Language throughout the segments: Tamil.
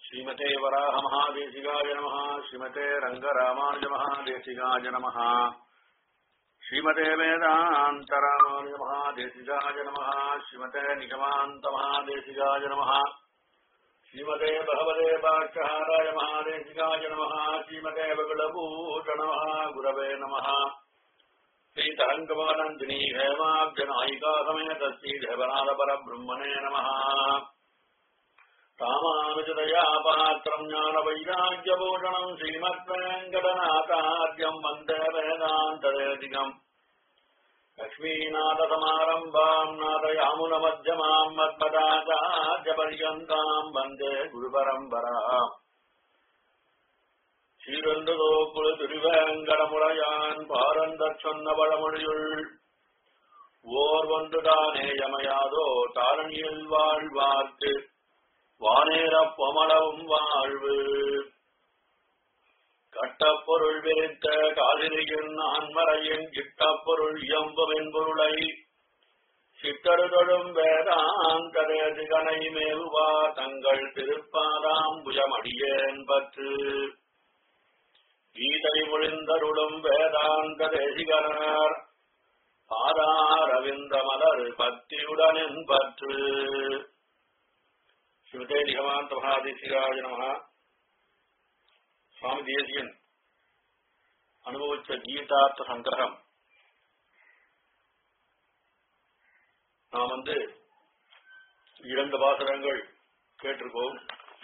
ஸ்ரீமதே வராக மகாதேசிகாய நம ஸ்ரீமதே ரங்கராமானுஜ மகாதேசிகாய நம ஸ்ரீமதே வேதாந்தராமானுஜ மகாதேசிகாய நம ஸ்ரீமதே நிகமாந்த மகாதேசிகாய நம ஸ்ரீமதே பகவதே பாட்சஹாராய மகாதேசிகாய நம ஸ்ரீமதே பகுலபூஷண குரவே நம ஸ்ரீதரங்கமானந்தினி ஹேமாப்ஜநாயிகா சமேத ஸ்ரீதேவநாத பரபிரம்மணே நம ராமானுஜதயா பாத்திரம் ஞான வைராக்கியபூஷணம் ஸ்ரீமத்வேங்கடநாதார்யம் வந்தே வேதாந்தரேதிகம் லக்ஷ்மீநாதசமாரம்பாம் நாதயாமுனமத்தியமாம் மத்மதாச்சாரியபர்யந்தாம் வந்தே குருபரம்பராம் சீரந்ததோ குழு திருவேங்கடமுடையான் பாரந்தச் சொன்ன பழமொழியுள் ஓர் ஒன்றுதானே யமையாதோ தாரணியில் வாழ்வார்க்கு வானேரப் பொமளவும் வாழ்வு கட்டப்பொருள் வேத்த காதிரியின் ஆன்மறையின் கிட்டப்பொருள் எம்புவின் பொருளை சித்தருதொழும் வேதாந்தரேதிகனை மேவுவா தங்கள் திருப்பாதாம்புயமடியேன் பற்று கீதை ஒளிந்தருளும் வேதாந்த தேசிகனார் ஆதாரவிந்த மலர் பக்தியுடனின் பற்று ஸ்ருதே நிகமாந்த மகாதேசிகாய நம சுவாமி தேசியன் அனுபவிச்ச கீதார்த்த சங்கிரகம் நாம் வந்து இரண்டு பாசுரங்கள் கேட்டிருக்கோம்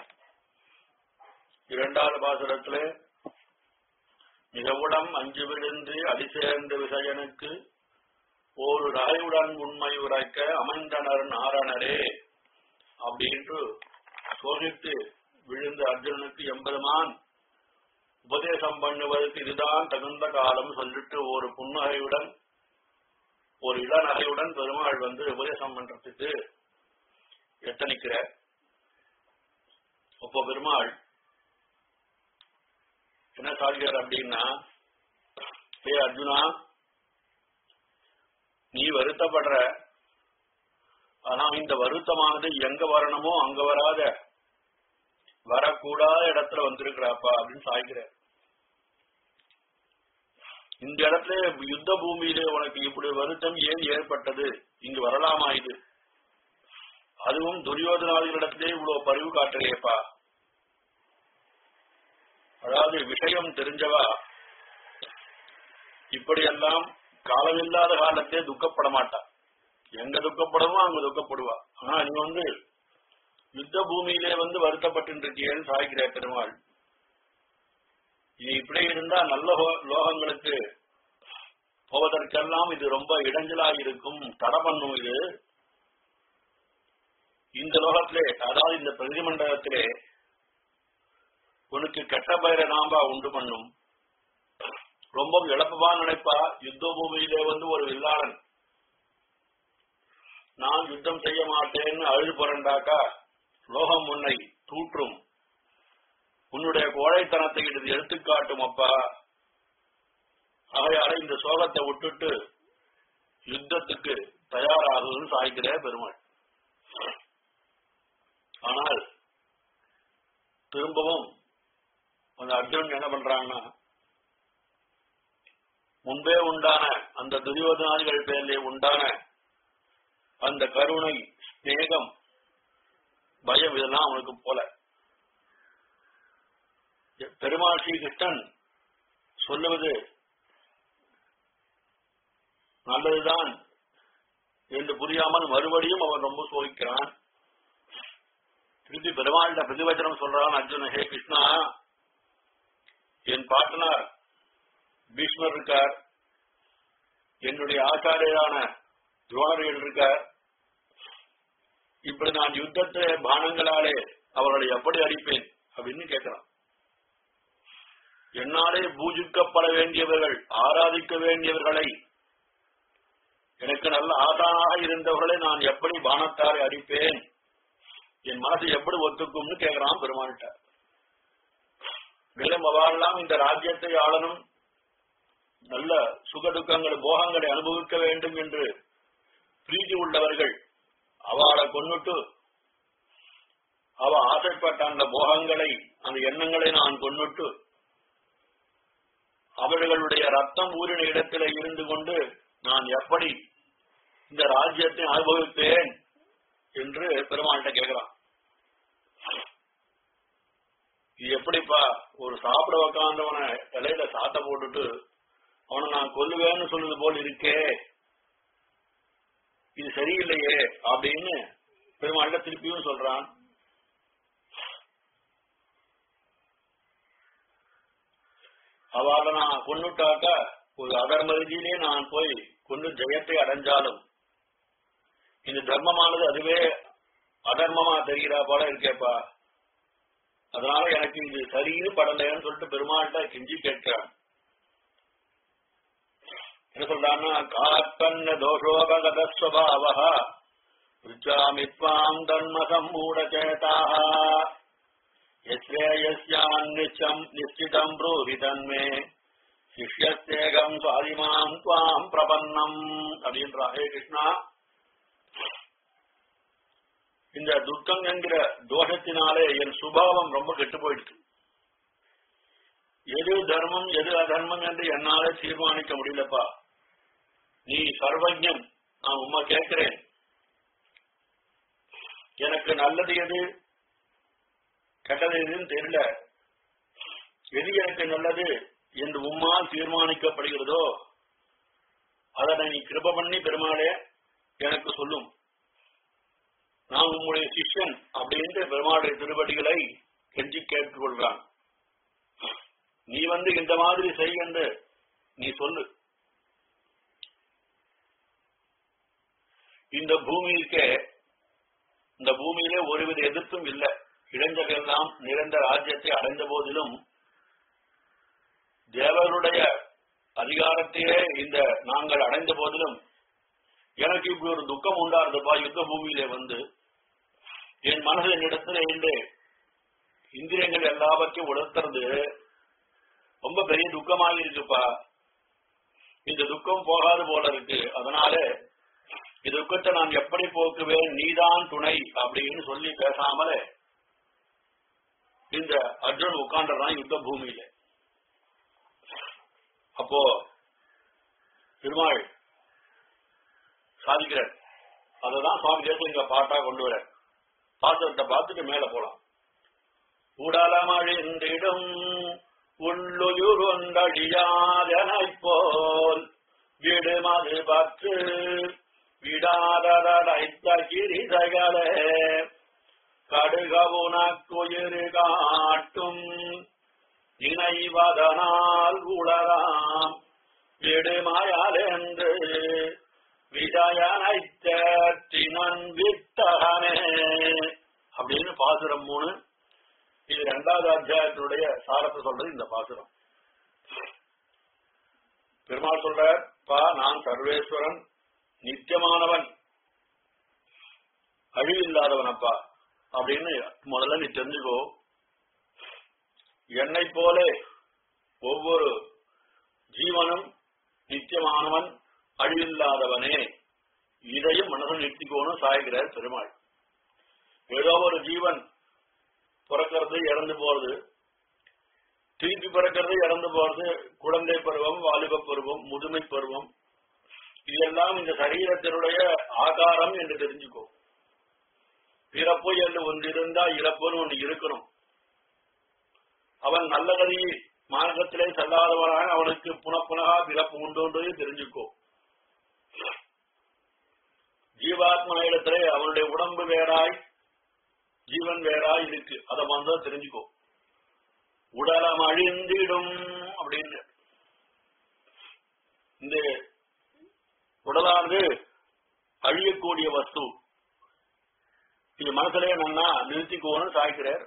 இரண்டாவது பாசுரத்துல மிகவுடம் அஞ்சு விழுந்து அடிசேர்ந்த விசயனுக்கு ஒரு ராயுடன் உண்மை உரைக்க அமைந்தனர் நாரணரே அப்படின்ட்டு சோதித்து விழுந்த அர்ஜுனனுக்கு எம்பெருமான் உபதேசம் பண்ணுவதற்கு இதுதான் தகுந்த காலம் சொல்லிட்டு ஒரு புன்னகையுடன் ஒரு இளநகையுடன் பெருமாள் வந்து உபதேசம் பண்றதுக்கு எத்தனிக்கிற அப்போ பெருமாள் என்ன சாதிக்கிறார் அப்படின்னா ஹே அர்ஜுனா நீ வருத்தப்படுற ஆனா இந்த வருத்தமானது எங்க வரணுமோ அங்க வராத வரக்கூடாத இடத்துல வந்திருக்கிறாப்பா அப்படின்னு சாய்க்கிற இந்த இடத்துல யுத்த பூமியிலே உனக்கு இப்படி வருத்தம் ஏன் ஏற்பட்டது இங்கு வரலாமா இது அதுவும் துரியோதனாதிகளிடத்திலே இவ்வளவு பரிவு காட்டுறியப்பா அதாவது விஷயம் தெரிஞ்சவா இப்படியெல்லாம் காலமில்லாத காலத்தே துக்கப்பட மாட்டா எங்க துக்கப்படுமோ அங்க துக்கப்படுவா ஆனா நீ வந்து யுத்த பூமியிலே வந்து வருத்தப்பட்டு இருக்கியேன்னு சாய்க்கிற பெருமாள் இது இப்படி இருந்தா நல்ல லோகங்களுக்கு போவதற்கெல்லாம் இது ரொம்ப இடைஞ்சலா இருக்கும் தடை பண்ணும் இது இந்த லோகத்திலே அதாவது இந்த பிரதிமண்டலத்திலே உனக்கு கெட்ட பயிரை நாம்பா உண்டு பண்ணும் ரொம்ப இழப்பவா நினைப்பா யுத்த பூமியிலே வந்து ஒரு வில்லாளன் நான் யுத்தம் செய்ய மாட்டேன்னு அழுது புரண்டாக்கா லோகம் உன்னை தூற்றும் உன்னுடைய கோழைத்தனத்தை இது எடுத்துக்காட்டும் அப்பா ஆகையால இந்த சோகத்தை விட்டுட்டு யுத்தத்துக்கு தயாராகுதுன்னு சாய்க்கிற பெருமாள் ஆனால் திரும்பவும் அந்த அர்ஜுன் என்ன பண்றாங்கன்னா முன்பே உண்டான அந்த துரியோதனாதிகள் பேரிலே உண்டான அந்த கருணை ஸ்நேகம் பயம் இதெல்லாம் அவனுக்கு போல பெருமாள் ஸ்ரீகிருஷ்ணன் சொல்லுவது நல்லதுதான் என்று புரியாமல் மறுபடியும் அவன் ரொம்ப சோகிக்கிறான் திருப்பி பெருமாள்கிட்ட பிரதிவச்சனம் சொல்றான் அர்ஜுன ஹே கிருஷ்ணா என் பாட்டனார் பீஷ்மர் இருக்கார் என்னுடைய ஆச்சாரியரான துரோணர்கள் இருக்கார் இப்படி நான் யுத்தத்தை பானங்களாலே அவர்களை எப்படி அடிப்பேன் அப்படின்னு கேட்கிறான் என்னாலே பூஜிக்கப்பட வேண்டியவர்கள் ஆராதிக்க வேண்டியவர்களை எனக்கு நல்ல ஆதாராக இருந்தவர்களை நான் எப்படி பானத்தாரை அடிப்பேன் என் மனசு எப்படி ஒத்துக்கும்னு கேட்கிறான் பெருமாள்கிட்ட மேலும் அவரெல்லாம் இந்த ராஜ்யத்தை ஆளணும் நல்ல சுகதுக்கங்கள் போகங்களை அனுபவிக்க வேண்டும் என்று பிரீதி உள்ளவர்கள் அவளை கொன்னுட்டு அவ ஆசைப்பட்ட அந்த போகங்களை அந்த எண்ணங்களை நான் கொண்டுட்டு அவர்களுடைய ரத்தம் ஊறின இடத்தில இருந்து கொண்டு நான் எப்படி இந்த ராஜ்யத்தை அனுபவிப்பேன் என்று பெருமாள்கிட்ட கேட்கிறான் இது எப்படிப்பா ஒரு சாப்பிட உக்காந்தவனை இலையில சாட்டை போட்டுட்டு அவனை நான் கொல்லுவேன்னு சொன்னது போல் இருக்கே இது சரியில்லையே அப்படின்னு பெருமாள்கிட்ட திருப்பியும் சொல்றான் அவளை நான் கொண்டுட்டாக்க ஒரு அதர்மதியிலே நான் போய் கொண்டு ஜெயத்தை அடைஞ்சாலும் இந்த தர்மமானது அதுவே அதர்மமா தெரிகிறா போல இருக்கேப்பா அதனால எனக்கு இது சரின்னு படலைன்னு சொல்லிட்டு பெருமாள்கிட்ட கெஞ்சி கேட்கிறான் என்ன சொல்றான்னா காக்கண்ண தோஷோபகதஸ்வபாவ ருச்சாமித்வாம் தர்ம சம்மூட சேதாக யஸ்ரேயஸ்யான்னிச்சம் நிச்சிதம் ப்ரூஹி தன்மே சிஷ்யஸ்தேகம் சுவாதிமாம் துவாம் பிரபன்னம் அப்படின்றா ஹே கிருஷ்ணா இந்த துக்கம் என்கிற தோஷத்தினாலே என் சுபாவம் ரொம்ப கெட்டு போயிடுச்சு எது தர்மம் எது அதர்மம் என்று என்னாலே தீர்மானிக்க முடியலப்பா நீ சர்வஜம் நான் உம்மா கேட்கிறேன் எனக்கு நல்லது எது கெட்டது எதுன்னு தெரியல எது எனக்கு நல்லது என்று உம்மால் தீர்மானிக்கப்படுகிறதோ அதனை நீ கிருப பண்ணி பெருமாளே எனக்கு சொல்லும் நான் உம்முடைய சிஷ்யன் அப்படின்ட்டு பெருமாளுடைய திருவடிகளை கெஞ்சி கேட்டுக்கொள்றான் நீ வந்து இந்த மாதிரி செய் என்று நீ சொல்லு இந்த பூமியிற்கே இந்த பூமியிலே ஒருவித எதிர்ப்பும் இல்லை இளைஞர்களெல்லாம் நிறைந்த ராஜ்யத்தை அடைந்த போதிலும் தேவருடைய அதிகாரத்தையே இந்த நாங்கள் அடைந்த போதிலும் எனக்கு இப்படி ஒரு துக்கம் உண்டாருதுப்பா யுத்த பூமியிலே வந்து என் மனது என்னிடத்துல இருந்து இந்திரியங்கள் எல்லாவற்றையும் உணர்த்துறது ரொம்ப பெரிய துக்கமாக இருக்குப்பா இந்த துக்கம் போகாது போல இருக்கு அதனால இந்த துக்கத்தை நான் எப்படி போக்குவேன் நீதான் துணை அப்படின்னு சொல்லி பேசாமலே இந்த அர்ஜுன் உட்கார்ந்துறான் யுத்த பூமியில அப்போ பெருமாள் சாதிக்கிறார் அததான் சுவாமி தேசம் இங்க பாட்டா கொண்டு வர பாத்திரத்தை பார்த்துட்டு மேல போலாம் உடலமழிந்திடும் உள்ளுயுர் ஒன்றடியாதனைப் போல் விடுமது பற்று விடாதடைத்த கிரிசைகளே கடுகவுனக்குயிரு காட்டும் நினைவதனால் உளராம் விடுமயலென்று விஜயனை தேற்றினன் வித்தகனே அப்படின்னு பாசுரம் மூணு இது இரண்டாவது அத்தியாயத்தினுடைய சாரத்தை சொல்றது இந்த பாசுரம் பெருமாள் சொல்றார் பா நான் சர்வேஸ்வரன் நித்தியமானவன் அழிவில்லாதவன் அப்பா அப்படின்னு முதல்ல நீ தெரிஞ்சுக்கோ என்னை போலே ஒவ்வொரு ஜீவனும் நித்தியமானவன் அழிவில்லாதவனே இதையும் மனதில் நிறுத்திக்கோன்னு சாய்கிறார் பெருமாள் ஏதோ ஒரு ஜீவன் பிறக்கிறது இறந்து போறது திருப்பி பிறக்கிறது இறந்து போறது குழந்தை பருவம் வாலிப பருவம் முதுமை பருவம் இதெல்லாம் இந்த சரீரத்தினுடைய ஆகாரம் என்று தெரிஞ்சுக்கோ பிறப்பு என்று ஒன்று இருந்தா இறப்புன்னு ஒன்று இருக்கணும் அவன் நல்ல கதி மார்க்கத்திலே செல்லாதவனாக அவனுக்கு புனப்புனகா பிறப்பு உண்டு என்பதை தெரிஞ்சுக்கோ ஜீவாத்மா இடத்திலே அவனுடைய உடம்பு வேறாய் ஜீவன் வேறாய் இருக்கு அதை வந்து தெரிஞ்சுக்கோ உடலம் அழிந்திடும் அப்படின்னு இந்த உடலானது அழியக்கூடிய வஸ்து இது மனசுலயே நன்னா நிறுத்திக்கோன்னு சாய்க்கிறார்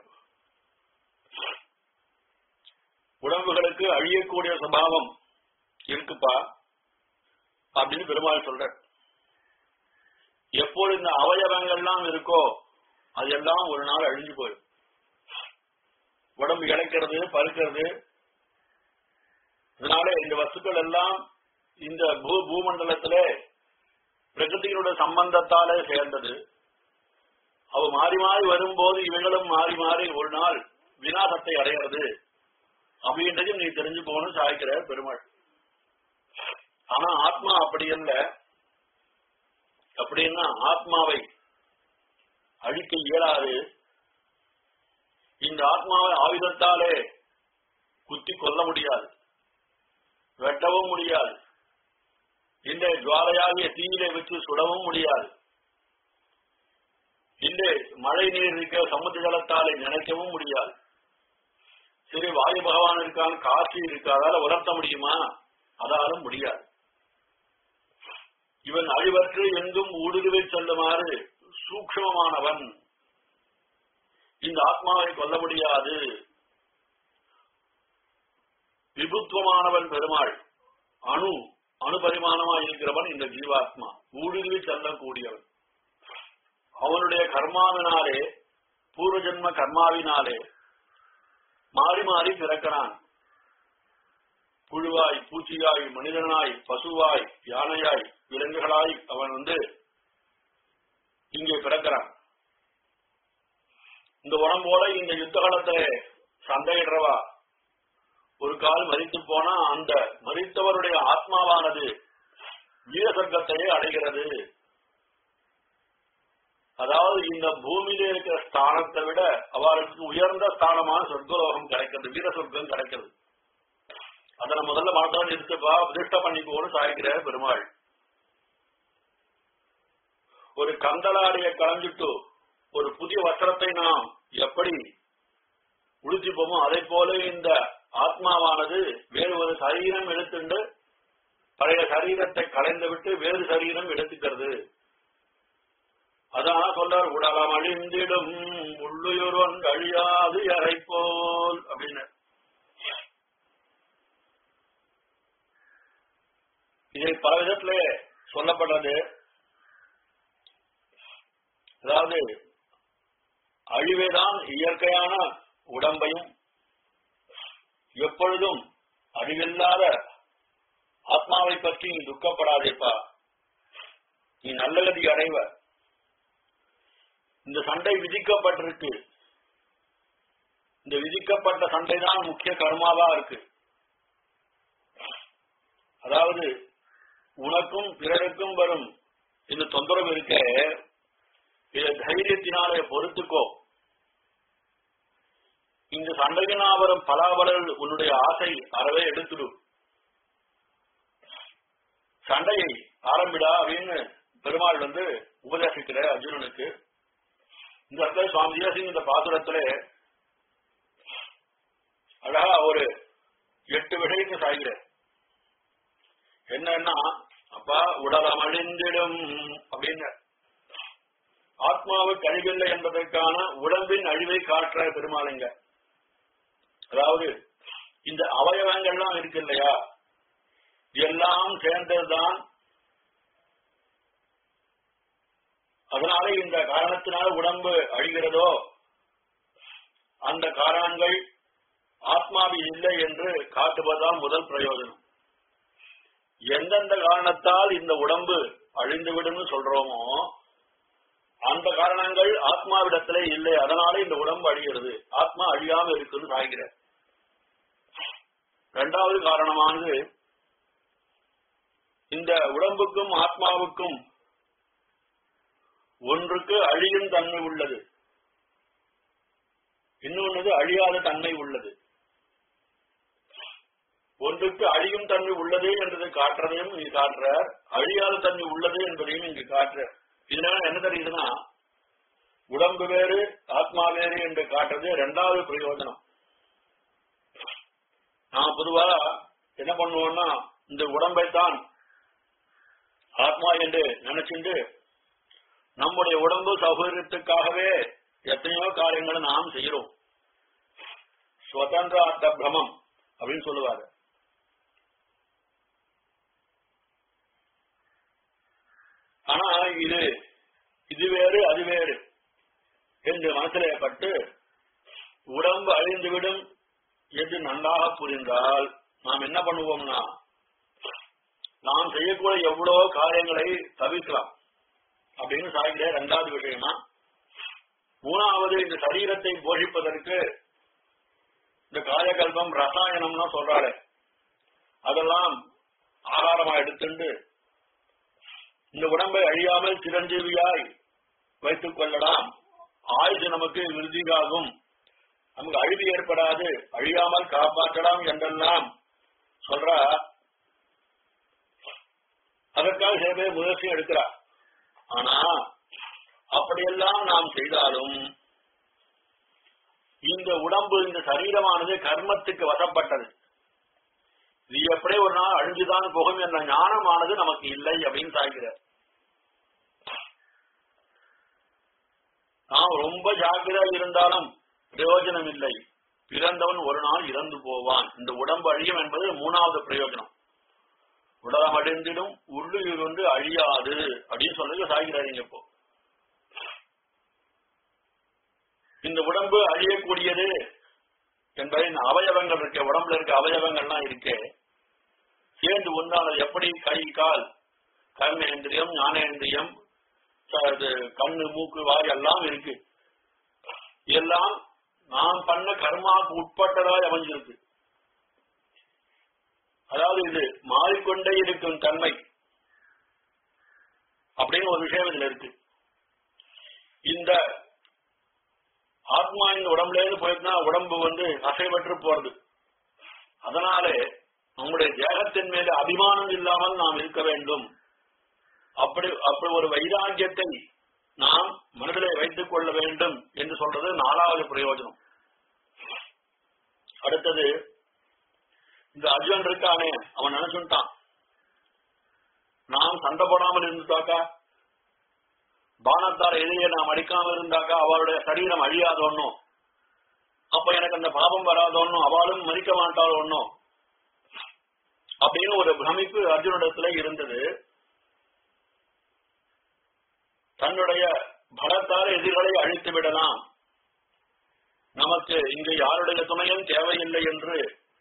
உடம்புகளுக்கு அழியக்கூடிய சுபாவம் இருக்குப்பா அப்படின்னு பெருமாள் சொல்ற எப்போது இந்த அவயவங்கள்லாம் இருக்கோ அதெல்லாம் ஒரு நாள் அழிஞ்சு போயிடும் உடம்பு இழைக்கிறது பருக்கிறது இதனால இந்த வஸ்துக்கள் எல்லாம் இந்த பூ பூமண்டலத்திலே பிரகிருதியினுடைய சம்பந்தத்தாலே சேர்ந்தது அவ மாறி மாறி வரும்போது இவைகளும் மாறி மாறி ஒரு நாள் விநாசத்தை அடைகிறது அப்படின்றதையும் நீ தெரிஞ்சுக்கோன்னு சாய்க்கிற பெருமாள் ஆனா ஆத்மா அப்படி அல்ல அப்படின்னா ஆத்மாவை அழிக்க இயலாது இந்த ஆத்மாவை ஆயுதத்தாலே குத்தி கொல்ல முடியாது வெட்டவும் முடியாது இந்த ஜுவாலையாகிய தீயிலே வச்சு சுடவும் முடியாது இந்த மழை நீர் இருக்க சமுத்திர ஜலத்தாலே நினைக்கவும் முடியாது சரி வாயு பகவான் இருக்கான் காற்று இருக்கு அதால உலர்த்த முடியுமா அதாலும் முடியாது இவன் அழிவற்று எங்கும் ஊடுருவை செல்லுமாறு சூக்ஷமமானவன் இந்த ஆத்மாவை கொல்ல முடியாது விபுத்துவமானவன் பெருமாள் அணு அணுபரிமாணமா இருக்கிறவன் இந்த ஜீவாத்மா ஊடுருவி செல்லக்கூடியவன் அவனுடைய கர்மாவினாலே பூர்வ ஜென்ம கர்மாவினாலே மாறி மாறி பிறக்கிறான் புழுவாய் பூச்சியாய் மனிதனாய் பசுவாய் யானையாய் விலங்குகளாய் அவன் வந்து இங்கே பிறக்கிறான் இந்த உடம்போட இந்த யுத்த காலத்துல சண்டையிடுறவா ஒரு கால் மறித்து போனா அந்த மறித்தவருடைய ஆத்மாவானது வீர சொர்க்கத்தையே அடைகிறது அதாவது இந்த பூமியில இருக்கிற ஸ்தானத்தை விட அவருக்கு உயர்ந்த ஸ்தானமான சொர்க்கலோகம் கிடைக்கிறது வீர சொர்க்கம் கிடைக்கிறது அதை நம்ம முதல்ல மனத்தோடு நிறுத்துப்பா பிரதிஷ்ட பண்ணிக்கோன்னு சாய்க்கிற பெருமாள் ஒரு கந்தலாடைய களைஞ்சிட்டு ஒரு புதிய வஸ்திரத்தை நாம் எப்படி உடுத்திப்போமோ அதை போல இந்த ஆத்மாவானது வேறு ஒரு சரீரம் எடுத்துண்டு பழைய சரீரத்தை கலைந்து விட்டு வேறு சரீரம் எடுத்துக்கிறது அதான் சொல்றார் உடலம் அழிந்திடும் உள்ளுயொருவன் அழியாது அறை போல் அப்படின்னு இதை பல விதத்துல சொல்லப்பட்டது அதாவது அழிவேதான் இயற்கையான உடம்பையும் எப்பொழுதும் அழிவில்லாத ஆத்மாவை பற்றி நீ துக்கப்படாதேப்பா நீ நல்ல கதி அடைவ இந்த சண்டை விதிக்கப்பட்டிருக்கு இந்த விதிக்கப்பட்ட சண்டை தான் முக்கிய கர்மாவா இருக்கு அதாவது உனக்கும் பிறருக்கும் வரும் இந்த தொந்தரவு இருக்க இதை தைரியத்தினாலே பொறுத்துக்கோ இந்த சண்டையினா வரும் பலாபலல் உன்னுடைய ஆசை அறவே எடுத்துடும் சண்டையை ஆரம்பிடா அப்படின்னு பெருமாள் வந்து உபதேசிக்கிற அர்ஜுனனுக்கு இந்த இடத்துல சுவாமி தேசிங் இந்த பாசுரத்துல அழகா ஒரு எட்டு விஷயத்தை சாய்கிற என்னன்னா அப்பா உடலம் அழிந்திடும் அப்படின்னு ஆத்மாவுக்கு அழிவில்லை என்பதற்கான உடம்பின் அழிவை காட்டுற பெருமாளுங்க அதாவது இந்த அவயவங்கள்லாம் இருக்கு இல்லையா எல்லாம் சேர்ந்ததுதான் அதனால இந்த காரணத்தினால உடம்பு அழிகிறதோ அந்த காரணங்கள் ஆத்மாவில் இல்லை என்று காட்டுவதுதான் முதல் பிரயோஜனம் எந்தெந்த காரணத்தால் இந்த உடம்பு அழிந்துவிடும் சொல்றோமோ அந்த காரணங்கள் ஆத்மாவிடத்திலே இல்லை அதனால இந்த உடம்பு அழிகிறது ஆத்மா அழியாம இருக்குன்னு சாய்கிற இரண்டாவது காரணமானது இந்த உடம்புக்கும் ஆத்மாவுக்கும் ஒன்றுக்கு அழியும் தன்மை உள்ளது இன்னொன்னு அழியாத தன்மை உள்ளது ஒன்றுக்கு அழியும் தன்மை உள்ளது என்றதை காட்டுறதையும் நீ காட்டுற அழியாத தன்மை உள்ளது என்பதையும் இங்கு காட்டுற இதனால என்ன தெரியுதுன்னா உடம்பு வேறு ஆத்மா வேறு என்று காட்டுறது இரண்டாவது பிரயோஜனம் நான் பொதுவா என்ன பண்ணுவோம்னா இந்த உடம்பைத்தான் ஆத்மா என்று நினைச்சுண்டு நம்முடைய உடம்பு சௌகரியத்துக்காகவே எத்தனையோ காரியங்களை நாம் செய்கிறோம் சுதந்திர அர்த்த பிரமம் அப்படின்னு சொல்லுவாரு ஆனா இது இது வேறு அது வேறு என்று மனசிலே பட்டு உடம்பு அழிந்துவிடும் என்று நன்றாக புரிந்தால் நாம் என்ன பண்ணுவோம்னா நாம் செய்யக்கூடிய எவ்வளவு காரியங்களை தவிர்க்கலாம் அப்படின்னு சாய்கிற இரண்டாவது விஷயமா மூணாவது இந்த சரீரத்தை போஷிப்பதற்கு இந்த காயகல்பம் ரசாயனம்னு சொல்றாரு அதெல்லாம் ஆகாரமா எடுத்துண்டு இந்த உடம்பை அழியாமல் சிரஞ்சீவியாய் வைத்துக் கொள்ளலாம் ஆயுசு நமக்கு விருதியாகும் நமக்கு அழிவு ஏற்படாது அழியாமல் காப்பாற்றலாம் என்றெல்லாம் சொல்ற அதற்காக சில பேர் முயற்சி எடுக்கிறார் ஆனா அப்படியெல்லாம் நாம் செய்தாலும் இந்த உடம்பு இந்த சரீரமானது கர்மத்துக்கு வசப்பட்டது இது எப்படியே ஒரு நாள் அழிஞ்சுதான் போகும் என்ற ஞானமானது நமக்கு இல்லை அப்படின்னு சாய்கிறார் நாம் ரொம்ப ஜாக்கிரதா இருந்தாலும் பிரயோஜனம் இல்லை பிறந்தவன் ஒரு நாள் இறந்து போவான் இந்த உடம்பு அழியும் என்பது மூணாவது பிரயோஜனம் உடலம் அழிந்திடும் உள்ளுயிர் வந்து அழியாது அப்படின்னு சொல்றது சாய்கிறாருங்க இப்போ இந்த உடம்பு அழியக்கூடியது என்பதின் அவயவங்கள் இருக்கு உடம்புல இருக்க அவயவங்கள்லாம் இருக்கு சேர்ந்து ஒன்றானது எப்படி கை கால் கர்மேந்திரியம் ஞானேந்திரியம் ச- இது கண்ணு மூக்கு வாய் எல்லாம் இருக்கு எல்லாம் நாம் பண்ண கர்மாவுக்கு உட்பட்டதாய் அமைஞ்சிருக்கு அதாவது இது மாறிக்கொண்டே இருக்கும் தன்மை அப்படின்னு ஒரு விஷயம் இதுல இருக்கு இந்த ஆத்மா இந்த உடம்புல இருந்து போயிட்டுனா உடம்பு வந்து அசைவற்று போறது அதனாலே நம்முடைய தேகத்தின் மேல அபிமானம் இல்லாமல் நாம் இருக்க வேண்டும் அப்படி அப்படி ஒரு வைராக்கியத்தை நாம் மனதிலே வைத்துக் கொள்ள வேண்டும் என்று சொல்றது நாலாவது பிரயோஜனம் அடுத்தது இந்த அர்ஜுன் இருக்கானே அவன் நினைச்சுட்டான் நாம் சண்டை போடாமல் இருந்துட்டாக்கா பானத்தால் எதிரியை நாம் அடிக்காமல் இருந்தாக்கா அவளுடைய சரீரம் அழியாதோன்னும் அப்ப எனக்கு அந்த பாபம் வராதோன்னும் அவளும் மறிக்க மாட்டாள் ஒன்னும் அப்படின்னு ஒரு பிரமிப்பு அர்ஜுனிடத்துல இருந்தது தன்னுடைய பலத்தால் எதிர்களை அழித்து விடலாம் நமக்கு இங்கு யாருடைய துணையும் தேவையில்லை என்று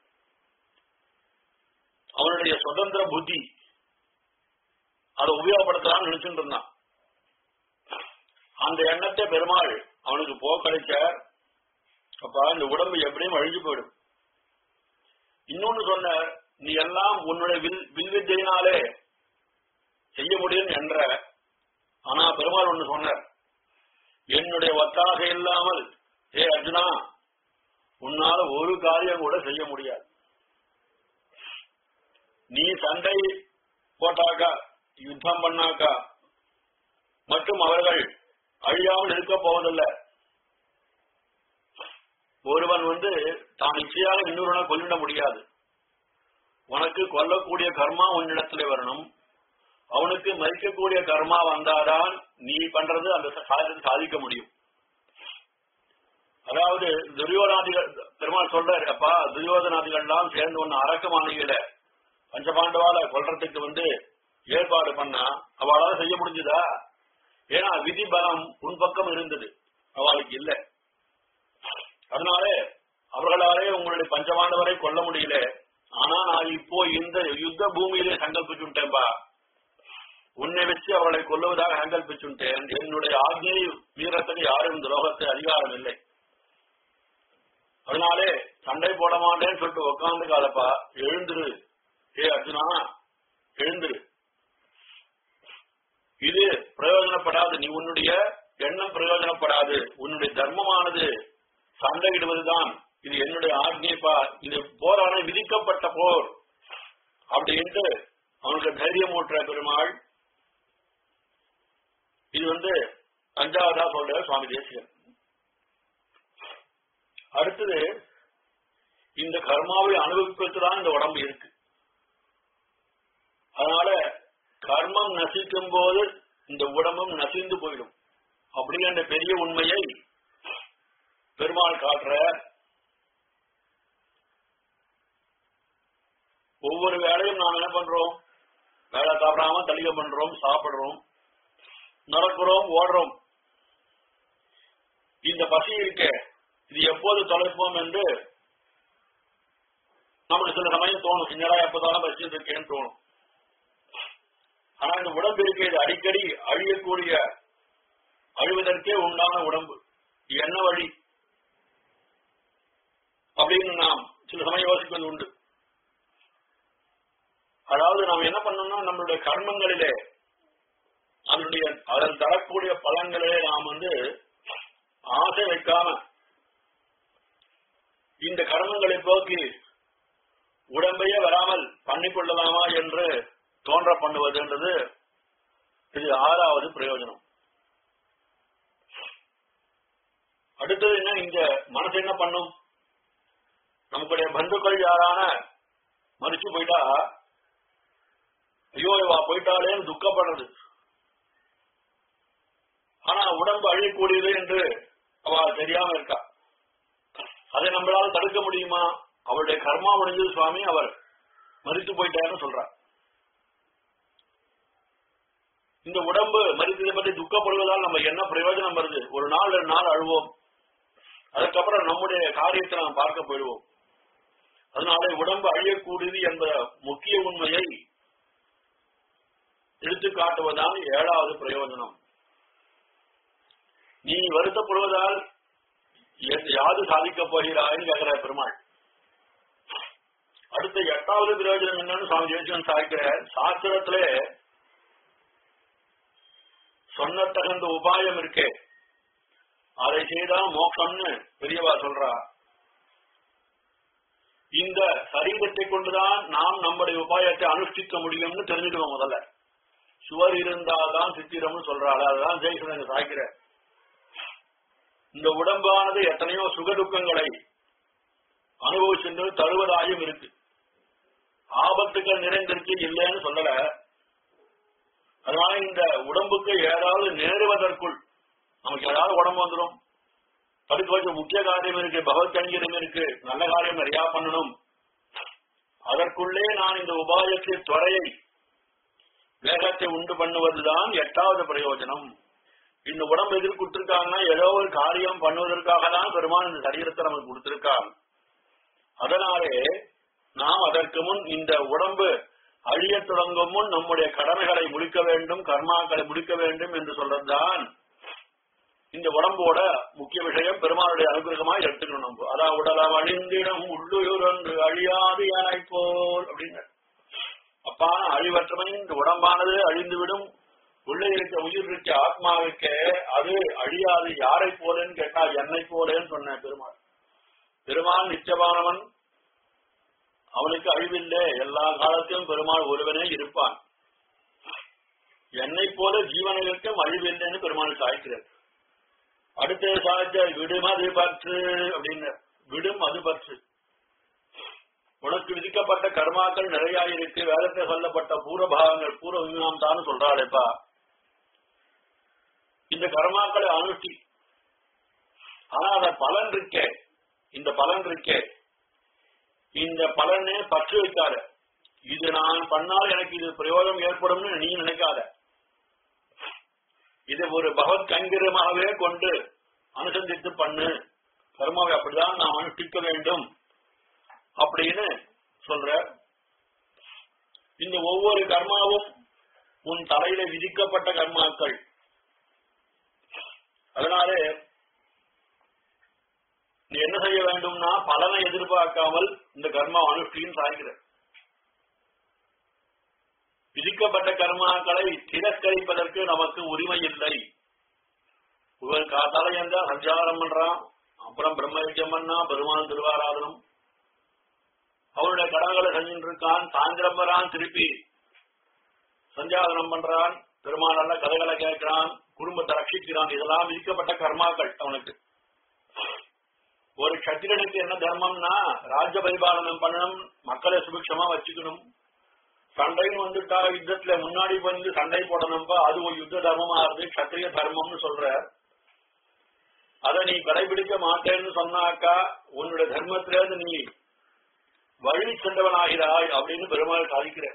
அவனுடைய சுதந்திர புத்தி அதை உபயோகப்படுத்தலாம்னு நினைச்சுட்டு இருந்தான் அந்த எண்ணத்தை பெருமாள் அவனுக்கு போக்களிச்சார் அப்ப இந்த உடம்பு எப்படியும் அழிஞ்சு போயிடும் இன்னொன்னு சொன்ன நீ எல்லாம் உன்னுடைய வில் வில்வித்தையினாலே செய்ய முடியும் என்ற ஆனா பெருமாள் ஒண்ணு சொன்னார் என்னுடைய ஒத்தாசை இல்லாமல் ஏ அர்ஜுனா உன்னால ஒரு காரியம் கூட செய்ய முடியாது நீ சண்டை போட்டாக்கா யுத்தம் பண்ணாக்கா மற்றும் அவர்கள் அழியாமல் இருக்க போவதில்லை ஒருவன் வந்து தான் நிச்சயாக இன்னொருவனை கொல்லிட முடியாது உனக்கு கொல்லக்கூடிய கர்மா உன்னிடத்திலே வரணும் அவனுக்கு மறிக்கக்கூடிய கர்மா வந்தாதான் நீ பண்றது அந்த சாதத்தை சாதிக்க முடியும் அதாவது துரியோதனாதிகள் பெருமாள் சொல்றாரு அப்பா துரியோதனாதிகள்லாம் சேர்ந்து ஒன்னு அரக்கமானிகள பஞ்சபாண்டவால கொல்றதுக்கு வந்து ஏற்பாடு பண்ணா அவளால செய்ய முடிஞ்சுதா ஏன்னா விதி பலம் உன் பக்கம் இருந்தது அவளுக்கு இல்ல அதனால அவர்களாலே உங்களுடைய பஞ்சபாண்டவரை கொல்ல முடியல ஆனா நான் இப்போ இந்த யுத்த பூமியிலே சங்கல்பிச்சுட்டேன்பா உன்னை வச்சு அவளை கொல்லுவதாக சங்கல்பிச்சுட்டேன் என்னுடைய ஆக்னியை வீரத்துக்கு யாரும் துரோகத்தை அதிகாரம் இல்லை அதனாலே சண்டை போட மாட்டேன்னு சொல்லிட்டு உட்காந்து காலப்பா எழுந்துரு ஏ அர்ஜுனா எழுந்துரு இது பிரயோஜனப்படாது நீ உன்னுடைய எண்ணம் பிரயோஜனப்படாது உன்னுடைய தர்மமானது சண்டையிடுவதுதான் இது என்னுடைய ஆக்னிப்பா இது போரான விதிக்கப்பட்ட போர் அப்படின்ட்டு அவனுக்கு தைரியம் ஊட்டுற பெருமாள் இது வந்து அஞ்சாவதா சொல்ற சுவாமி தேசிகன் அடுத்தது இந்த கர்மாவை அனுபவிப்பது தான் இந்த உடம்பு இருக்கு அதனால கர்மம் நசிக்கும் போது இந்த உடம்பும் நசிந்து போயிடும் அப்படிங்கிற பெரிய உண்மையை பெருமாள் காட்டுற ஒவ்வொரு வேலையும் நாம் என்ன பண்றோம் வேலை தவறாம தளிக பண்றோம் சாப்பிடுறோம் நடக்கிறோம் ஓடுறோம் இந்த பசி இருக்கே இது எப்போது தொலைப்போம் என்று நமக்கு சில சமயம் தோணும் என்னடா எப்போதாலும் பசிட்டு இருக்கேன்னு தோணும் ஆனா இந்த உடம்பு இருக்கு இது அடிக்கடி அழியக்கூடிய அழிவதற்கே உண்டான உடம்பு என்ன வழி அப்படின்னு நாம் சில சமயம் யோசிப்பது உண்டு அதாவது நாம் என்ன பண்ணணும்னா நம்மளுடைய கர்மங்களிலே அதனுடைய அதன் தரக்கூடிய பலன்களிலே நாம் வந்து ஆசை வைக்காம இந்த கர்மங்களை போக்கி உடம்பையே வராமல் பண்ணிக்கொள்ளலாமா என்று தோன்ற பண்ணுவதுன்றது இது ஆறாவது பிரயோஜனம் அடுத்தது என்ன இந்த மனசு என்ன பண்ணும் நமக்குடைய பந்துக்கள் யாரான மறிச்சு போயிட்டா ஐயோ இவா போயிட்டாளேன்னு துக்கப்படுறது ஆனா உடம்பு அழியக்கூடியது என்று அவ தெரியாம இருக்கா அதை நம்மளால தடுக்க முடியுமா அவருடைய கர்மா முடிஞ்சது சுவாமி அவர் மறித்து போயிட்டாருன்னு சொல்றார் இந்த உடம்பு மறித்ததை பற்றி துக்கப்படுவதால் நம்ம என்ன பிரயோஜனம் வருது ஒரு நாள் ரெண்டு நாள் அழுவோம் அதுக்கப்புறம் நம்முடைய காரியத்தை நாம் பார்க்க போயிடுவோம் அதனால உடம்பு அழியக்கூடியது என்ற முக்கிய உண்மையை எடுத்து காட்டுவதுதான் ஏழாவது பிரயோஜனம் நீ வருத்தப்படுவதால் எ- யாது சாதிக்கப் போகிறாய்னு கேட்கிற பெருமாள் அடுத்த எட்டாவது பிரயோஜனம் என்னன்னு சுவாமி ஜெயசன் சாதிக்கிறார் சாஸ்திரத்திலே சொன்ன தகுந்த உபாயம் இருக்கே அதை செய்தா மோட்சம்னு பெரியவா சொல்றா இந்த சரீரத்தை கொண்டுதான் நாம் நம்முடைய உபாயத்தை அனுஷ்டிக்க முடியும்னு தெரிஞ்சுக்கணும் முதல்ல சுவர் இருந்தால்தான் சித்திரம்னு சொல்றாள் அதுதான் ஜெயசன் சாய்க்கிற இந்த உடம்பானது எத்தனையோ சுகதுக்கங்களை அனுபவிச்சென்று தருவதாயும் இருக்கு ஆபத்துக்கள் நிறைந்திருக்கு இல்லைன்னு சொல்லல அதனால இந்த உடம்புக்கு ஏதாவது நேருவதற்குள் நமக்கு ஏதாவது உடம்பு வந்துடும் தடுக்க வச்ச முக்கிய காரியம் இருக்கு பகவத் கங்கிரம் இருக்கு நல்ல காரியம் நிறையா பண்ணணும் அதற்குள்ளே நான் இந்த உபாயத்தின் துறையை வேகத்தை உண்டு பண்ணுவதுதான் எட்டாவது பிரயோஜனம் இந்த உடம்பு எதிர் கொடுத்திருக்காங்கன்னா ஏதோ ஒரு காரியம் பண்ணுவதற்காக தான் பெருமான் இந்த சரீரத்தை நமக்கு கொடுத்திருக்காங்க அதனாலே நாம் அதற்கு முன் இந்த உடம்பு அழியத் தொடங்கும் முன் நம்முடைய கடமைகளை முடிக்க வேண்டும் கர்மாக்களை முடிக்க வேண்டும் என்று சொல்றதுதான் இந்த உடம்போட முக்கிய விஷயம் பெருமானுடைய அனுகிரகமா எடுத்துக்கணும் நம்ம அதான் உடலம் அழிந்திடம் உள்ளுயுரன்று அழியாது யானை போல் அப்படின்னு அப்பா அழிவற்றமை இந்த உடம்பானது அழிந்துவிடும் உள்ளே இருக்க உயிர் இருக்க ஆத்மாவுக்கு அது அழியாது யாரை போலன்னு கேட்டா என்னை போலேன்னு சொன்னேன் பெருமாள் பெருமாள் நிச்சயமானவன் அவனுக்கு அழிவில்லை எல்லா காலத்திலும் பெருமாள் ஒருவனே இருப்பான் என்னை போல ஜீவனுக்கும் அழிவில்லைன்னு பெருமாள் சாய்க்கிறார் அடுத்த சாய்ச்ச விடும் அது பற்று அப்படின்னு விடும் அது பற்று உனக்கு விதிக்கப்பட்ட கர்மாக்கள் நிறைய இருக்கு வேதத்தில் சொல்லப்பட்ட பூர்வபாகங்கள் பூர்வ விமானம் தான் சொல்றாளேப்பா இந்த கர்மாக்களை அனுஷ்டி ஆனா அத பலன் இருக்கே இந்த பலன் இருக்கே இந்த பலனே பற்று வைக்காத இது நான் பண்ணால் எனக்கு இது பிரயோஜனம் ஏற்படும்னு நீ நினைக்காத இது ஒரு பகவத் கங்கிரமாகவே கொண்டு அனுசந்தித்து பண்ணு கர்மாவை அப்படிதான் நாம் அனுஷ்டிக்க வேண்டும் அப்படின்னு சொல்ற இந்த ஒவ்வொரு கர்மாவும் உன் தலையில விதிக்கப்பட்ட கர்மாக்கள் அதனாலே நீ என்ன செய்ய வேண்டும்னா பலனை எதிர்பார்க்காமல் இந்த கர்மா அனுஷ்டின்னு சாய்கிற விதிக்கப்பட்ட கர்மாக்களை திரஸ்கரிப்பதற்கு நமக்கு உரிமை இல்லை இவன் காத்தால எந்த சஞ்சாரம் பண்றான் அப்புறம் பிரம்மயஜம் பண்ணா பெருமாள் திருவாராதனம் அவருடைய கடன்களை செஞ்சுட்டு இருக்கான் சாயந்திரம் வரான் திருப்பி சஞ்சாதனம் பண்றான் பெருமாள் நல்ல கதைகளை கேட்கிறான் குடும்பத்தை ரட்சிக்கிறான் இதெல்லாம் விதிக்கப்பட்ட கர்மாக்கள் அவனுக்கு ஒரு கத்திரனுக்கு என்ன தர்மம்னா ராஜ்ய பரிபாலனம் பண்ணணும் மக்களை சுபிக்ஷமா வச்சுக்கணும் சண்டைன்னு வந்துட்டா யுத்தத்துல முன்னாடி வந்து சண்டை போடணும்பா அது ஒரு யுத்த தர்மமா இருக்கு கத்திரிய தர்மம்னு சொல்ற அதை நீ கடைபிடிக்க மாட்டேன்னு சொன்னாக்கா உன்னுடைய தர்மத்திலேருந்து நீ வழி சென்றவனாகிறாய் அப்படின்னு பெருமாள் சாதிக்கிற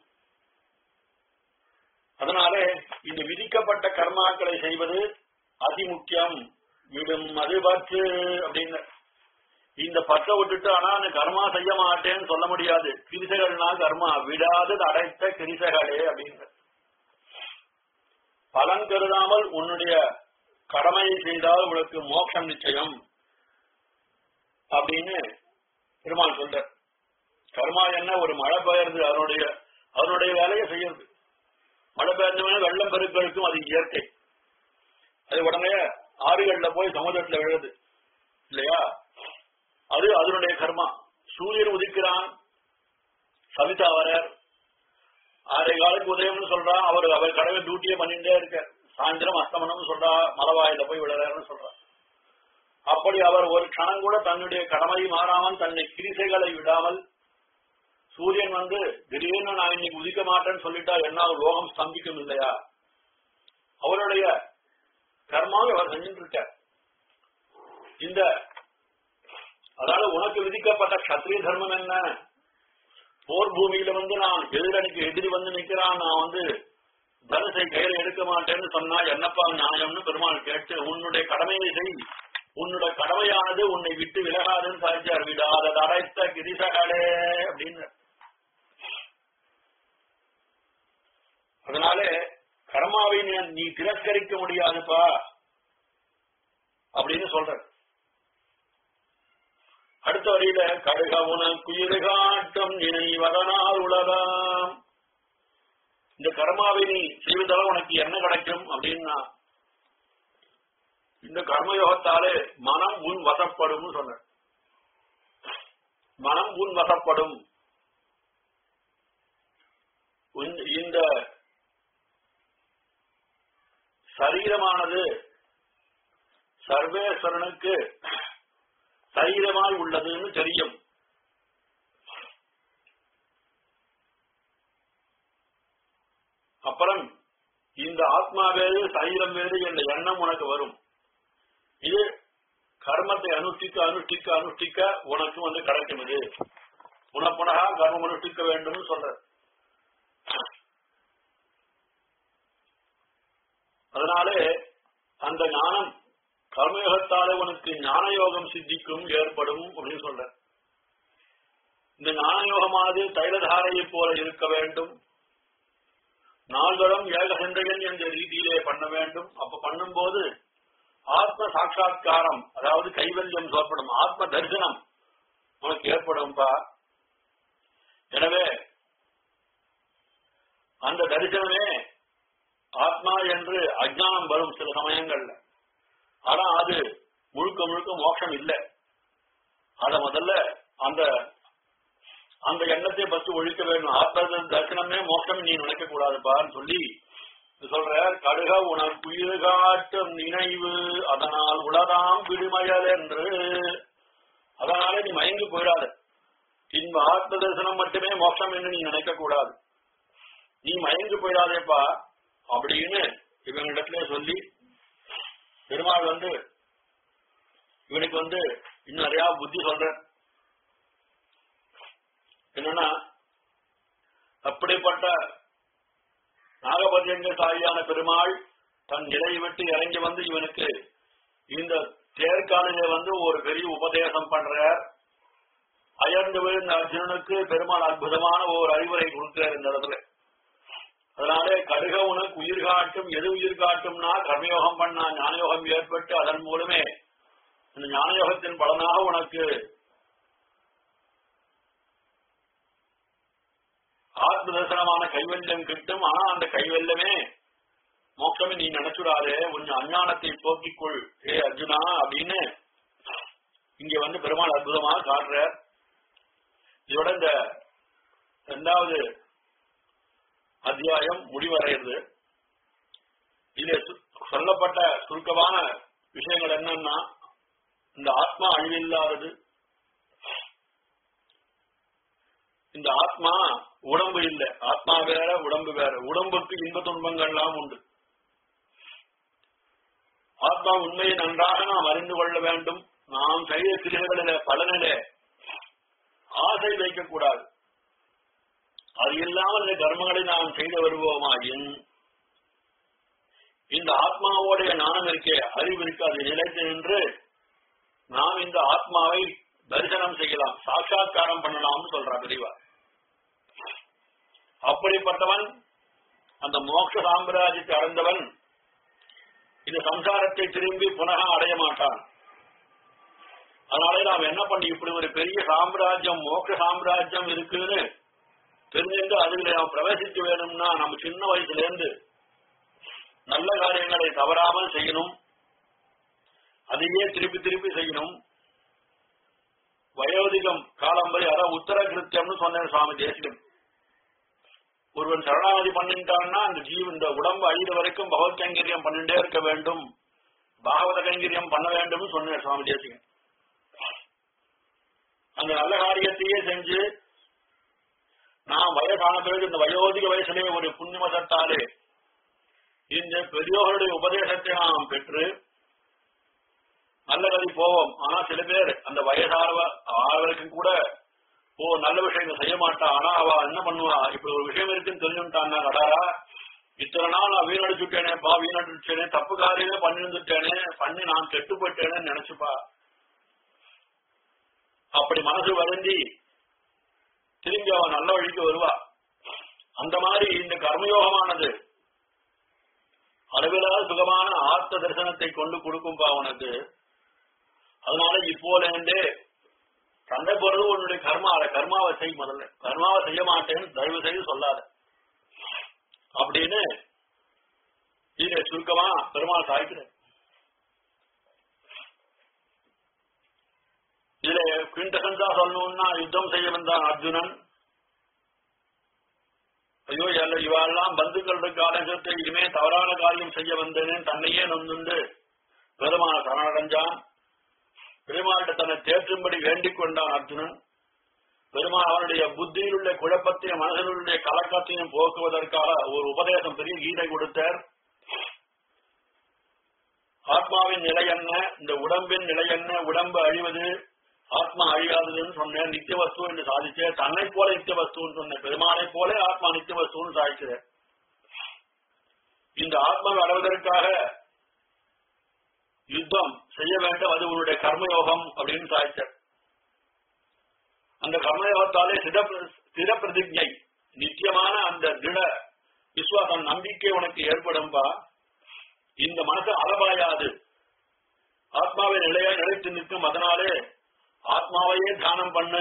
அதனாலே இந்த விதிக்கப்பட்ட கர்மாக்களை செய்வது அதிமுக்கியம் விடும் அது பற்று அப்படின்னு இந்த பற்றை விட்டுட்டு ஆனா அந்த கர்மா செய்ய மாட்டேன்னு சொல்ல முடியாது கிரிசைகள்னா கர்மா விடாது அடைத்த கிரிசைகளே அப்படின்னு பலன் கருதாமல் உன்னுடைய கடமையை செய்தால் உனக்கு மோட்சம் நிச்சயம் அப்படின்னு பெருமாள் சொல்ற கர்மா என்ன ஒரு மழை பெயர்ந்து அதனுடைய அதனுடைய வேலையை செய்யறது மழை பெயர்ந்தவன வெள்ளம் பெருக்கெடுக்கும் அது இயற்கை அது உடனே ஆறுகள்ல போய் சமுதிரத்துல விழுது இல்லையா அது அதனுடைய கர்மா சூரியன் உதிக்கிறான் சவிதா வரார் ஆறே காலுக்கு உதயம்னு சொல்றான் அவர் அவர் கடவை டியூட்டியே பண்ணிட்டே இருக்க சாயந்தரம் அஸ்தமனம்னு சொல்றா மலவாயில போய் விழுறாருன்னு சொல்றா அப்படி அவர் ஒரு க்ஷணம் கூட தன்னுடைய கடமை மாறாமல் தன்னை கிரிசைகளை விடாமல் சூரியன் வந்து திடீர்னு நான் இன்னைக்கு உதிக்க மாட்டேன்னு சொல்லிட்டா என்னால் லோகம் ஸ்தம்பிக்கும் இல்லையா அவருடைய கர்மாவை அவர் செஞ்சுட்டு இருக்கார் இந்த அதாவது உனக்கு விதிக்கப்பட்ட கத்திரிய தர்மம் என்ன போர் பூமியில வந்து நான் எதிரணிக்கு எதிரி வந்து நிக்கிறான் நான் வந்து தனுசை கையில எடுக்க மாட்டேன்னு சொன்னா என்னப்பா நியாயம்னு பெருமாள் கேட்டு உன்னுடைய கடமையை செய் உன்னுடைய கடமையானது உன்னை விட்டு விலகாதுன்னு சாதிச்சார் விடாத அடைத்த கிரிசகளே அப்படின்னு அதனால கர்மாவை நீ- நீ திரஸ்கரிக்க முடியாதுப்பா அப்படின்னு சொல்ற அடுத்த வரியில கடுக உனக்கு இருகாட்டம் நினைவதனால் உலகாம் இந்த கர்மாவை நீ செய்வதால உனக்கு என்ன கிடைக்கும் அப்படின்னா இந்த கர்மயோகத்தாலே மனம் உன் வசப்படும் சொன்ன மனம் உன் வசப்படும் உன்- இந்த சரீரமானது சர்வேஸ்வரனுக்கு சரீரமாய் உள்ளதுன்னு தெரியும் அப்புறம் இந்த ஆத்மா வேறு சரீரம் வேறு என்ற எண்ணம் உனக்கு வரும் இது கர்மத்தை அனுஷ்டிக்க அனுஷ்டிக்க அனுஷ்டிக்க உனக்கு வந்து கிடைக்கும் இது உனப்புனகா கர்மம் அனுஷ்டிக்க வேண்டும் சொல்ற அதனாலே அந்த ஞானம் கர்மயோகத்தாலே உனக்கு ஞான யோகம் சித்திக்கும் ஏற்படும் அப்படின்னு சொல்ற இந்த ஞான யோகமானது தைலதாரையை போல இருக்க வேண்டும் நால்வரும் ஏகசந்திரன் என்ற ரீதியிலே பண்ண வேண்டும் அப்ப பண்ணும்போது ஆத்ம சாட்சா்காரம் அதாவது கைவல்யம் ஏற்படும் ஆத்ம தரிசனம் உனக்கு ஏற்படும்பா எனவே அந்த தரிசனமே ஆத்மா என்று அஜ்ஞானம் வரும் சில சமயங்கள்ல ஆனா அது முழுக்க முழுக்க மோட்சம் இல்லை அத முதல்ல அந்த அந்த எண்ணத்தை பற்றி ஒழிக்க வேண்டும் ஆத்ம தரிசனமே மோட்சம் நீ நினைக்க கூடாதுப்பான்னு சொல்லி சொல்ற கடுக உனக்கு உயிர் காட்டும் நினைவு அதனால் உலதாம் விடுமயல் என்று அதனால நீ மயங்கி போயிடாத இன்ப ஆத்ம தரிசனம் மட்டுமே மோட்சம் என்று நீ நினைக்க கூடாது நீ மயங்கி போயிடாதேப்பா அப்படின்னு இவங்களிடத்துல சொல்லி பெருமாள் வந்து இவனுக்கு வந்து இன்னும் நிறைய புத்தி சொல்ற என்னன்னா அப்படிப்பட்ட நாகபத்தியங்க தாயான பெருமாள் தன் நிலையை விட்டு இறங்கி வந்து இவனுக்கு இந்த தேர்காலிலே வந்து ஒரு பெரிய உபதேசம் பண்றார் அயர்ந்து விழுந்த அர்ஜுனனுக்கு பெருமாள் அற்புதமான ஒரு அறிவுரை கொடுக்கிறார் இந்த இடத்துல அதனாலே கடுக உனக்கு உயிர் காட்டும் எது உயிர் காட்டும்னா கர்மயோகம் பண்ணா ஞானயோகம் ஏற்பட்டு அதன் மூலமே இந்த ஞானயோகத்தின் பலனாக உனக்கு ஆத்ம தரிசனமான கைவல்யம் கிட்டும் ஆனா அந்த கைவல்யமே மோட்சமே நீ நினைச்சுடாதே உன் அஞ்ஞானத்தை போக்கிக்கொள் ஏ அர்ஜுனா அப்படின்னு இங்க வந்து பெருமாள் அற்புதமாக காட்டுற இதோட இந்த இரண்டாவது அத்தியாயம் முடிவடைகிறது இதுல சு- சொல்லப்பட்ட சுருக்கமான விஷயங்கள் என்னன்னா இந்த ஆத்மா அழிவில்லாதது இந்த ஆத்மா உடம்பு இல்ல ஆத்மா வேற உடம்பு வேற உடம்புக்கு இன்ப துன்பங்கள்லாம் உண்டு ஆத்மா உண்மையை நன்றாக நாம் அறிந்து கொள்ள வேண்டும் நாம் செய்த கிரியைகளில பலனிலே ஆசை வைக்கக்கூடாது அது இல்லாமல் இந்த கர்மங்களை நாம் செய்து வருவோமாயின் இந்த ஆத்மாவோடைய ஞானம் இருக்கே அறிவு இருக்கு அது நிலைத்து நின்று நாம் இந்த ஆத்மாவை தரிசனம் செய்யலாம் சாட்சாத்காரம் பண்ணலாம்னு சொல்றான் பெரியவா அப்படிப்பட்டவன் அந்த மோட்ச சாம்ராஜ்யத்தை அடைந்தவன் இந்த சம்சாரத்தை திரும்பி புனக அடைய மாட்டான் அதனால நாம் என்ன பண்ணி இப்படி ஒரு பெரிய சாம்ராஜ்யம் மோட்ச சாம்ராஜ்யம் இருக்குன்னு தெரிஞ்சுட்டு அதுல நாம் பிரவேசிக்க வேணும்னா நம்ம சின்ன வயசுல இருந்து நல்ல காரியங்களை தவறாமல் செய்யணும் அதையே திருப்பி திருப்பி செய்யணும் வயோதிகம் காலம் வரை அதான் உத்தர கிருத்தியம்னு சொன்னேன் சுவாமி தேசிகன் ஒருவன் சரணாகதி பண்ணிட்டான்னா அந்த ஜீவ இந்த உடம்பு அழித வரைக்கும் பகவத் கைங்கரியம் பண்ணிட்டே இருக்க வேண்டும் பாகவத கைங்கரியம் பண்ண வேண்டும் சொன்னேன் சுவாமி தேசிகன் அந்த நல்ல காரியத்தையே செஞ்சு நான் வயசான பிறகு இந்த வயோதிக வயசுலே ஒரு புண்ணியமசத்தாலே இந்த பெரியோர்களுடைய உபதேசத்தை நாம் பெற்று நல்ல கதி போவோம் ஆனா சில பேர் அந்த வயசானவ ஆளுக்கு கூட ஓ நல்ல விஷயங்கள் செய்ய மாட்டா ஆனா அவ என்ன பண்ணுவா இப்படி ஒரு விஷயம் இருக்குன்னு தெரிஞ்சுட்டான்னா கடாரா இத்தனை நாள் நான் வீணடிச்சுட்டேனே பா வீணடிச்சேனே தப்பு காரியமே பண்ணிருந்துட்டேனே பண்ணி நான் கெட்டு போயிட்டேனேன்னு நினைச்சுப்பா அப்படி மனசு வருந்தி திரும்பி அவன் நல்ல வழிக்கு வருவா அந்த மாதிரி இந்த கர்மயோகமானது அளவிலாத சுகமான ஆத்ம தரிசனத்தை கொண்டு கொடுக்கும்பா அவனுக்கு அதனால இப்போல இருந்தே சண்டை போறது உன்னுடைய கர்மா அதை கர்மாவை செய் முதல்ல கர்மாவை செய்ய மாட்டேன்னு தயவு செய்து சொல்லாத அப்படின்னு இதை சுருக்கமா பெருமாள் சாய்க்கிறேன் இதுல குவிண்டசன்ஸா சொல்லணும்னா யுத்தம் செய்ய வந்தான் அர்ஜுனன் ஐயோ எல்லா இவாளெல்லாம் பந்துக்கள் காலகத்தை இனிமே தவறான காரியம் செய்ய வந்தேனே தன்னையே நொந்துண்டு பெருமாள் சரணடைஞ்சான் பெருமாள்கிட்ட தன்னை தேற்றும்படி வேண்டிக் கொண்டான் அர்ஜுனன் பெருமாள் அவனுடைய புத்தியில் உள்ள குழப்பத்தையும் மனதில் உள்ள கலக்கத்தையும் போக்குவதற்காக ஒரு உபதேசம் பெரிய கீதை கொடுத்தார் ஆத்மாவின் நிலை என்ன இந்த உடம்பின் நிலை என்ன உடம்பு அழிவது ஆத்மா அழியாததுன்னு சொன்னேன் நித்திய வஸ்து என்று சாதிச்சேன் தன்னை போல நித்திய வஸ்துன்னு சொன்னேன் பெருமானை போல ஆத்மா நித்திய வஸ்துன்னு சாதிக்கிறேன் இந்த ஆத்மாவை அடைவதற்காக யுத்தம் செய்ய வேண்டும் அது உன்னுடைய கர்மயோகம் அப்படின்னு சாதிச்சார் அந்த கர்மயோகத்தாலே சித ஸ்திர பிரதிஜை நித்தியமான அந்த திட விசுவாசம் நம்பிக்கை உனக்கு ஏற்படும்பா இந்த மனசு அளவாயாது ஆத்மாவை நிலையா நிலைத்து நிற்கும் அதனாலே ஆத்மாவையே தியானம் பண்ணு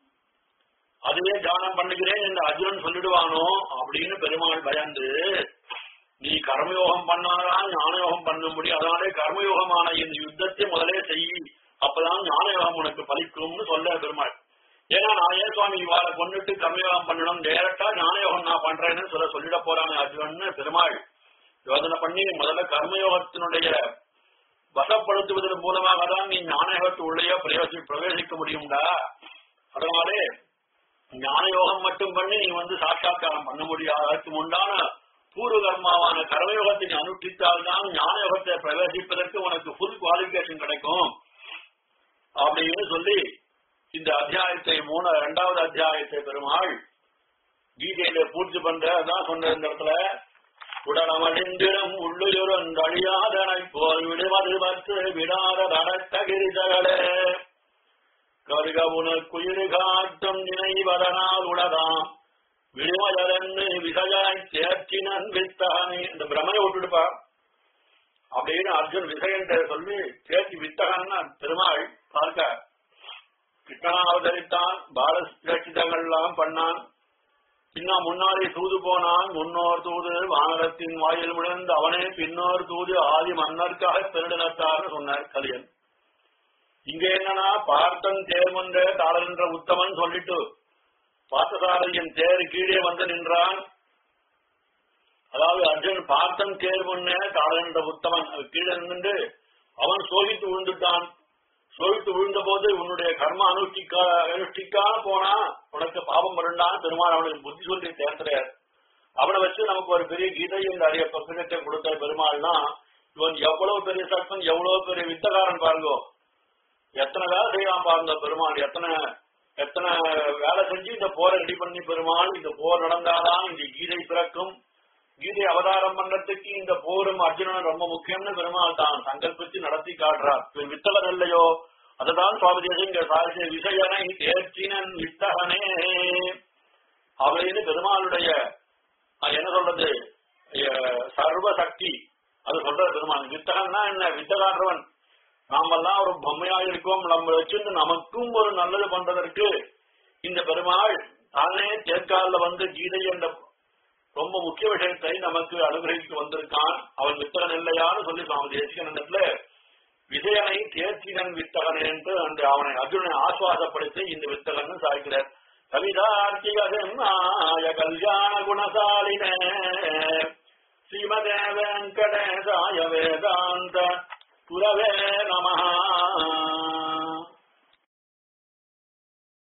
அதுவே தியானம் பண்ணுகிறேன் என்று அர்ஜுனன் சொல்லிடுவானோ அப்படின்னு பெருமாள் பயந்து நீ கர்மயோகம் பண்ணாதான் ஞானயோகம் பண்ண முடியும் அதனாலே கர்மயோகமான இந்த யுத்தத்தை முதலே செய் அப்பதான் ஞானயோகம் உனக்கு பலிக்கும்னு சொல்ல பெருமாள் ஏன்னா நான் ஏன் சுவாமி இவாளை கொண்டுட்டு கர்மயோகம் பண்ணணும் டேரக்டா ஞானயோகம் நான் பண்றேன்னு சொல்ல சொல்லிட போறானே அர்ஜுனன் பெருமாள் யோசனை பண்ணி முதல்ல கர்மயோகத்தினுடைய வசப்படுத்துவதன் மூலமாக தான் நீ ஞானயோகத்து உள்ளே பிரயோசி பிரவேசிக்க முடியும்டா அதனாலே ஞானயோகம் மட்டும் பண்ணி நீ வந்து சாட்சா்காரம் பண்ண முடியாது அதற்கு உண்டான பூர்வ கர்மாவான கர்மயோகத்தை நீ அனுஷ்டித்தால் தான் ஞானயோகத்தை பிரவேசிப்பதற்கு உனக்கு ஃபுல் குவாலிபிகேஷன் கிடைக்கும் அப்படின்னு சொல்லி இந்த அத்தியாயத்தை மூணு இரண்டாவது அத்தியாயத்தை பெருமாள் கீதையில பூர்த்தி பண்ற அதான் சொன்ன இந்த இடத்துல உடனமழிந்திடம் உள்ளுயுரன் அழியாதனை போல் விடுவது பற்று விடாத நடத்தகிரிதகளே கருக உனக்குயிரு காட்டும் நினைவதனால் உடதாம் விடுமதன்னு விசயாய் தேர்ச்சினன் வித்தகனே இந்த பிரமையை விட்டுடுப்பா அப்படின்னு அர்ஜுன் விசயன்ட்ட சொல்லி தேர்ச்சி வித்தகன்னா பெருமாள் பார்க்க கிருஷ்ணனா அவதரித்தான் பாலசிதங்கள்லாம் பண்ணான் பின்ன முன்னாடி தூது போனான் முன்னோர் தூது வானரத்தின் வாயில் விழுந்து அவனே பின்னோர் தூது ஆதி மன்னர்க்காக பெருடினத்தார்னு சொன்னார் கலியன் இங்க என்னன்னா பார்த்தன் தேர்மன்ற தாளன்ற உத்தமன் சொல்லிட்டு பார்த்தசாரதியின் தேர் கீழே வந்து நின்றான் அதாவது அர்ஜுன் பார்த்தன் தேர் முன்னே தாளன்ற உத்தமன் அது கீழே நின்று அவன் சோகித்து விழுந்துட்டான் சோகித்து விழுந்த போது உன்னுடைய கர்ம அனுஷ்டிக்கா அனுஷ்டிக்கா போனா உனக்கு பாவம் வருண்டான்னு பெருமாள் அவனுக்கு புத்தி சொல்லி தேர்த்துறார் அவனை வச்சு நமக்கு ஒரு பெரிய கீதை இந்த அரிய பசுகத்தை கொடுத்த பெருமாள்னா இவன் எவ்வளவு பெரிய சட்டன் எவ்வளவு பெரிய வித்தகாரன் பாருங்கோ எத்தனை வேலை செய்யலாம் பாருங்க பெருமாள் எத்தனை எத்தனை வேலை செஞ்சு இந்த போரை ரெடி பண்ணி பெருமாள் இந்த போர் நடந்தாதான் இந்த கீதை பிறக்கும் கீதை அவதாரம் பண்றதுக்கு இந்த போரும் அர்ஜுனன் ரொம்ப முக்கியம்னு பெருமாள் தான் சங்கல்பித்து நடத்தி காட்டுறார் இவன் வித்தகன் இல்லையோ அதுதான் சுவாமி தேசம் இங்க சாதிச்ச விசயனை தேர்ச்சினன் வித்தகனே அப்படின்னு பெருமாளுடைய அஹ், என்ன சொல்றது அஹ், சர்வ சக்தி அது சொல்ற பெருமான் வித்தகன்னா என்ன வித்தகாடுறவன் நாமெல்லாம் ஒரு பொம்மையா இருக்கோம் நம்ம வச்சிருந்து நமக்கும் ஒரு நல்லது பண்றதற்கு இந்த பெருமாள் தானே தேர்கால வந்து கீதை என்ற ரொம்ப முக்கிய விஷயத்தை நமக்கு அனுகிரகிக்க வந்திருக்கான் அவன் வித்தகன் இல்லையான்னு சொல்லி சுவாமி தேசிகன் விஜயனை தேர்ச்சிகன் வித்தகன் என்று அந்த அவனை அர்ஜுனனை ஆசுவாசப்படுத்தி இந்த வித்தகன் சாய்க்கிறார் கவிதார்த்திகதென்னாய கல்யாண குணசாலினே ஸ்ரீமதே வெங்கடேசாய வேதாந்த புரவே நமஹா